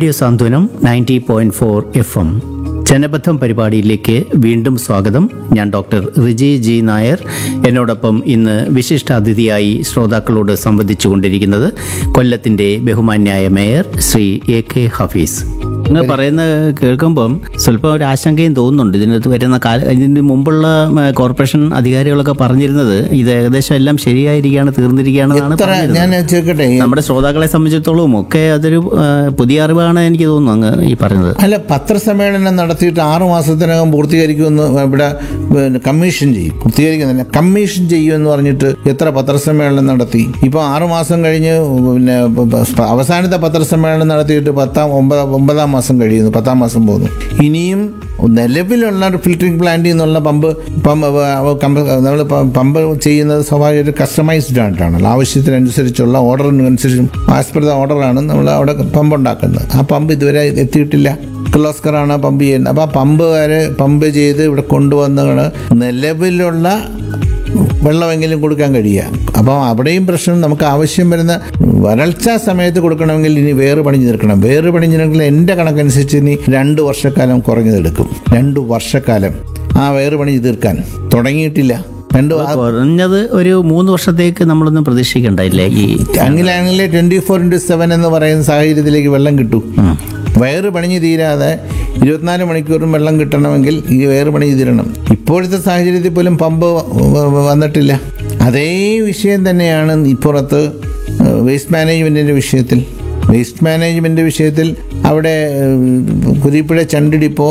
Radio Santhwanam ninety point four F M ജനബദ്ധം പരിപാടിയിലേക്ക് വീണ്ടും സ്വാഗതം ഞാൻ ഡോക്ടർ റിജി ജി നായർ എന്നോടൊപ്പം ഇന്ന് വിശിഷ്ട അതിഥിയായി ശ്രോതാക്കളോട് സംവദിച്ചു കൊണ്ടിരിക്കുന്നത് കൊല്ലത്തിന്റെ ബഹുമാന്യായ mayor Shri A K Hafeez നിങ്ങൾ പറയുന്നത് കേൾക്കുമ്പം സ്വല്പം ഒരു ആശങ്കയും തോന്നുന്നുണ്ട് ഇതിനകത്ത് വരുന്ന കാല ഇതിന് മുമ്പുള്ള ഉം, കോർപ്പറേഷൻ അധികാരികളൊക്കെ പറഞ്ഞിരുന്നത് ഇത് ഏകദേശം എല്ലാം ശരിയായിരിക്കുകയാണ് തീർന്നിരിക്കുകയാണെന്നാണ് എത്ര പറഞ്ഞിരുന്നത് ഞാൻ ചോദിക്കട്ടെ നമ്മുടെ ശ്രോതാക്കളെ സംബന്ധിച്ചിടത്തോളം ഒക്കെ അതൊരു ആ, പുതിയ അറിവാണ് എനിക്ക് തോന്നുന്നു അങ്ങ് ഈ പറഞ്ഞത് അല്ല പത്രസമ്മേളനം നടത്തിയിട്ട് ആറു മാസത്തിനകം പൂർത്തീകരിക്കുമെന്ന് ഇവിടെ പിന്നെ കമ്മീഷൻ ചെയ്യും പൂർത്തീകരിക്കുന്നില്ല കമ്മീഷൻ ചെയ്യുമെന്ന് പറഞ്ഞിട്ട് എത്ര പത്രസമ്മേളനം നടത്തി ഇപ്പോൾ ആറു മാസം കഴിഞ്ഞ് പിന്നെ പ- പ- അവസാനത്തെ പത്രസമ്മേളനം നടത്തിയിട്ട് പത്താം ഒമ്പതാം ഒമ്പതാം മാസം കഴിയുന്നു പത്താം മാസം പോകുന്നു ഇനിയും നിലവിലുള്ള ഫിൽറ്ററിംഗ് പ്ലാന്റിൽ നിന്നുള്ള പമ്പ് പമ്പ് നമ്മൾ പമ്പ് ചെയ്യുന്നത് സ്വാഭാവികമായിട്ട് കസ്റ്റമൈസ്ഡ് ആയിട്ടാണല്ലോ ആവശ്യത്തിനനുസരിച്ചുള്ള ഓർഡറിനനുസരിച്ച് ആസ് പെർ ദ ഓർഡറാണ് നമ്മൾ അവിടെ പമ്പ് ഉണ്ടാക്കുന്നത് ആ പമ്പ് ഇതുവരെ എത്തിയിട്ടില്ല കിർലോസ്കറാണ് പമ്പ് ചെയ്യുന്നത് അപ്പോൾ ആ പമ്പ് വരെ പമ്പ് ചെയ്ത് ഇവിടെ കൊണ്ടുവന്നാണ് നിലവിലുള്ള വെള്ളമെങ്കിലും കൊടുക്കാൻ കഴിയുക അപ്പോൾ അവിടെയും പ്രശ്നം നമുക്ക് ആവശ്യം വരുന്ന വരൾച്ച സമയത്ത് കൊടുക്കണമെങ്കിൽ ഇനി വേറ് പണിഞ്ഞു തീർക്കണം വേറ് പണിഞ്ഞു തീർക്കണമെങ്കിൽ എൻ്റെ കണക്കനുസരിച്ച് ഇനി രണ്ട് വർഷക്കാലം കുറഞ്ഞതെടുക്കും രണ്ട് വർഷക്കാലം ആ വേറ് പണിഞ്ഞു തീർക്കാൻ തുടങ്ങിയിട്ടില്ല രണ്ട് ആ- കുറഞ്ഞത് ഒരു മൂന്ന് വർഷത്തേക്ക് നമ്മളൊന്നും പ്രതീക്ഷിക്കണ്ടായില്ലേ ഈ അങ്ങനെയാണെങ്കിൽ ട്വൻറ്റി ഫോർ ഇൻറ്റു സെവൻ എന്ന് പറയുന്ന സാഹചര്യത്തിലേക്ക് വെള്ളം കിട്ടും വയറ് പണിഞ്ഞ് തീരാതെ ഇരുപത്തിനാല് മണിക്കൂറും വെള്ളം കിട്ടണമെങ്കിൽ ഈ വയറ് പണിഞ്ഞ് തീരണം ഇപ്പോഴത്തെ സാഹചര്യത്തിൽ പോലും പമ്പ് വ- വ- വന്നിട്ടില്ല അതേ വിഷയം തന്നെയാണ് ഇപ്പുറത്ത് വേസ്റ്റ് മാനേജ്മെൻറ്റിൻ്റെ വിഷയത്തിൽ വേസ്റ്റ് മാനേജ്മെൻറ്റ് വിഷയത്തിൽ അവിടെ ഏഹ്, കുരിപ്പുഴ ചണ്ടിടിപ്പോ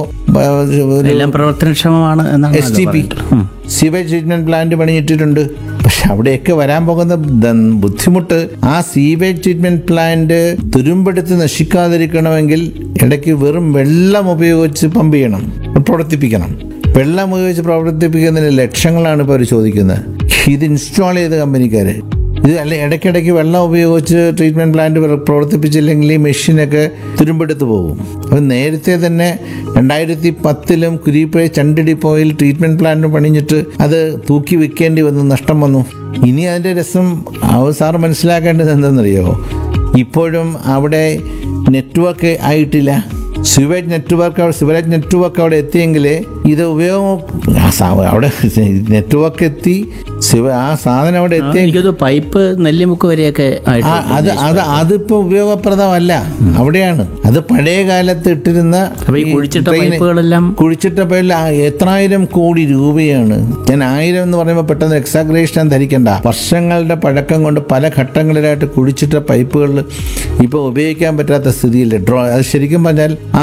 എല്ലാം പ്രവർത്തനക്ഷമമാണ് എന്നാണ് എസ് ടി പി ഉം. സീവേജ് ട്രീറ്റ്മെന്റ് പ്ലാന്റ് പണിയിട്ടിട്ടുണ്ട് പക്ഷെ അവിടെയൊക്കെ വരാൻ പോകുന്ന ദ- ബുദ്ധിമുട്ട് ആ സീവേജ് ട്രീറ്റ്മെന്റ് പ്ലാന്റ് തുരുമ്പെടുത്ത് നശിക്കാതിരിക്കണമെങ്കിൽ ഇടയ്ക്ക് വെറും വെള്ളം ഉപയോഗിച്ച് പമ്പ് ചെയ്യണം പ്രവർത്തിപ്പിക്കണം വെള്ളം ഉപയോഗിച്ച് പ്രവർത്തിപ്പിക്കുന്നതിന് ലക്ഷങ്ങളാണ് ഇപ്പോൾ അവർ ചോദിക്കുന്നത് ഇത് ഇൻസ്റ്റാൾ ചെയ്ത കമ്പനിക്കാർ ഇത് അല്ല ഇടയ്ക്കിടയ്ക്ക് വെള്ളം ഉപയോഗിച്ച് ട്രീറ്റ്മെൻറ്റ് പ്ലാന്റ് പ്ര- പ്രവർത്തിപ്പിച്ചില്ലെങ്കിൽ ഈ മെഷീനൊക്കെ തുരുമ്പെടുത്ത് പോകും അപ്പം നേരത്തെ തന്നെ രണ്ടായിരത്തി പത്തിലും കുരിപ്പുഴ ചണ്ടിടിപ്പോയിൽ ട്രീറ്റ്മെൻറ്റ് പ്ലാന്റ് പണിഞ്ഞിട്ട് അത് തൂക്കി വിൽക്കേണ്ടി വന്നു നഷ്ടം വന്നു ഇനി അതിൻ്റെ രസം അവ സാർ മനസ്സിലാക്കേണ്ടത് എന്തെന്നറിയോ ഇപ്പോഴും അവിടെ നെറ്റ്വർക്ക് ആയിട്ടില്ല സിവേജ് നെറ്റ്വർക്ക് സിവറേജ് നെറ്റ്വർക്ക് അവിടെ എത്തിയെങ്കിൽ ഇത് ഉപയോഗം ആ സാ- അവിടെ നെറ്റ്വർക്ക് എത്തി സിവ ആ സാധനം അവിടെ എത്തി എനിക്കത് പൈപ്പ് നെല്ലിമുക്ക് വരെയൊക്കെ ആയിട്ട് ആ, അത് അത് അതിപ്പോ ഉപയോഗപ്രദമല്ല അവിടെയാണ് അത് പഴയ കാലത്ത് ഇട്ടിരുന്ന അപ്പൊ ഈ കുഴിച്ചിട്ട ട്രെയിന് പൈപ്പുകളെല്ലാം കുഴിച്ചിട്ട പേരിൽ എത്രായിരം കോടി രൂപയാണ് ഞാൻ ആയിരം എന്ന് പറയുമ്പോൾ പെട്ടെന്ന് എക്സാഗ്രേഷൻ ധരിക്കണ്ട വർഷങ്ങളുടെ പഴക്കം കൊണ്ട് പല ഘട്ടങ്ങളിലായിട്ട് കുഴിച്ചിട്ട പൈപ്പുകൾ ഇപ്പോൾ ഉപയോഗിക്കാൻ പറ്റാത്ത സ്ഥിതിയിൽ ഡ്രോ അത് ശരിക്കും പറഞ്ഞാൽ ആ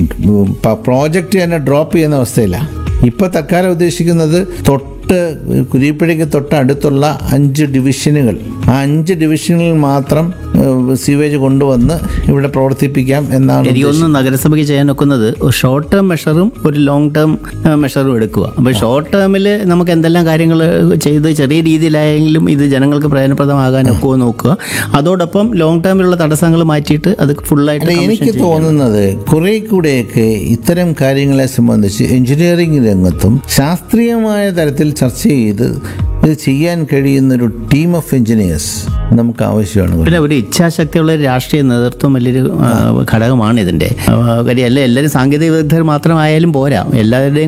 പ്രോജക്റ്റ് തന്നെ ഡ്രോപ്പ് ചെയ്യുന്ന അവസ്ഥയില്ല ഇപ്പോൾ തൽക്കാലം ഉദ്ദേശിക്കുന്നത് തൊട്ട് കുരിപ്പുഴയ്ക്ക് തൊട്ട് അടുത്തുള്ള അഞ്ച് ഡിവിഷനുകൾ ആ അഞ്ച് ഡിവിഷനുകളിൽ മാത്രം സീവേജ് കൊണ്ടുവന്ന് ഇവിടെ പ്രവർത്തിപ്പിക്കാം എന്നാണ് എനിക്കൊന്ന് നഗരസഭയ്ക്ക് ചെയ്യാൻ ഒക്കുന്നത് ഒരു ഷോർട്ട് ടേം മെഷറും ഒരു ലോങ് ടേം മെഷറും എടുക്കുക അപ്പോൾ ഷോർട്ട് ടേമിൽ നമുക്ക് എന്തെല്ലാം കാര്യങ്ങൾ ചെയ്ത് ചെറിയ രീതിയിലായെങ്കിലും ഇത് ജനങ്ങൾക്ക് പ്രയോജനപ്രദമാകാൻ ഒക്കുമോ നോക്കുക അതോടൊപ്പം ലോങ് ടേമിലുള്ള തടസ്സങ്ങൾ മാറ്റിയിട്ട് അത് ഫുള്ളായിട്ട് അല്ല എനിക്ക് തോന്നുന്നത് കുറെ കൂടെയൊക്കെ ഇത്തരം കാര്യങ്ങളെ സംബന്ധിച്ച് എഞ്ചിനീയറിംഗ് രംഗത്തും ശാസ്ത്രീയമായ തരത്തിൽ ചർച്ച ചെയ്ത് ഇത് ചെയ്യാൻ കഴിയുന്ന ഒരു ടീം ഓഫ് എഞ്ചിനീയേഴ്സ് നമുക്ക് ആവശ്യമാണ് പിന്നെ ഒരു ഇച്ഛാശക്തിയുള്ള ഒരു രാഷ്ട്രീയ നേതൃത്വം വലിയൊരു ആ, ഘടകമാണ് ഇതിന്റെ ആ, കാര്യം അല്ല എല്ലാവരും സാങ്കേതിക വിദഗ്ധർ മാത്രമായാലും പോരാ എല്ലാവരുടെയും